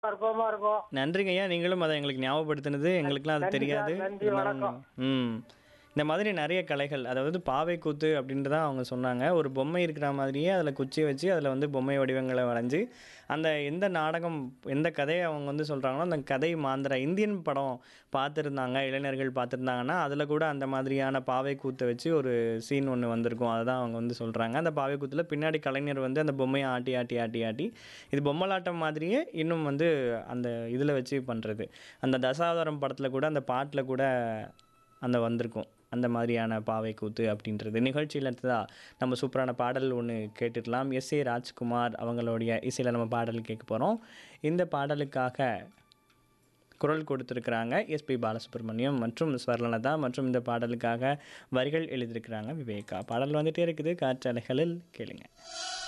அற்புதமா இருக்கும் நன்றிங்க ஐயா நீங்களும் அதை எங்களுக்கு ஞாபகப்படுத்தினது எங்களுக்குலாம் அது நன்றி தெரியாது சார், நன்றி, இருந்தாலும் வணக்கம். ம் இந்த மாதிரி நிறைய கலைகள் அதாவது பாவை கூத்து அப்படின்றத அவங்க சொன்னாங்க ஒரு பொம்மை இருக்கிற மாதிரியே அதில் குச்சி வச்சு அதில் வந்து பொம்மை வடிவங்களை வரைஞ்சி அந்த எந்த நாடகம் எந்த கதையை அவங்க வந்து சொல்கிறாங்களோ அந்த கதை மாந்திர இந்தியன் படம் பார்த்துருந்தாங்க இளைஞர்கள் பார்த்துருந்தாங்கன்னா அதில் கூட அந்த மாதிரியான பாவை கூத்தை வச்சு ஒரு சீன் ஒன்று வந்திருக்கும் அதை தான் அவங்க வந்து சொல்கிறாங்க அந்த பாவை கூத்தில் பின்னாடி கலைஞர் வந்து அந்த பொம்மையை ஆட்டி ஆட்டி ஆட்டி ஆட்டி இது பொம்மலாட்டம் மாதிரியே இன்னும் வந்து அந்த இதில் வச்சு பண்ணுறது அந்த தசாவதாரம் படத்தில் கூட அந்த பாட்டில் கூட அந்த வந்திருக்கும் அந்த மாதிரியான பாவை கூத்து அப்படின்றது நிகழ்ச்சியில் தான் நம்ம சூப்பரான பாடல் ஒன்று கேட்டுடலாம் எஸ் ஏ ராஜ்குமார் அவங்களுடைய இசையில் நம்ம பாடல் கேட்க போகிறோம் இந்த பாடலுக்காக குரல் கொடுத்துருக்குறாங்க எஸ்பி பாலசுப்ரமணியம் மற்றும் ஸ்வர்ணலதா மற்றும் இந்த பாடலுக்காக வரிகள் எழுதியிருக்கிறாங்க விவேகா பாடல் வந்துட்டே இருக்குது காற்றலைகளில் கேளுங்க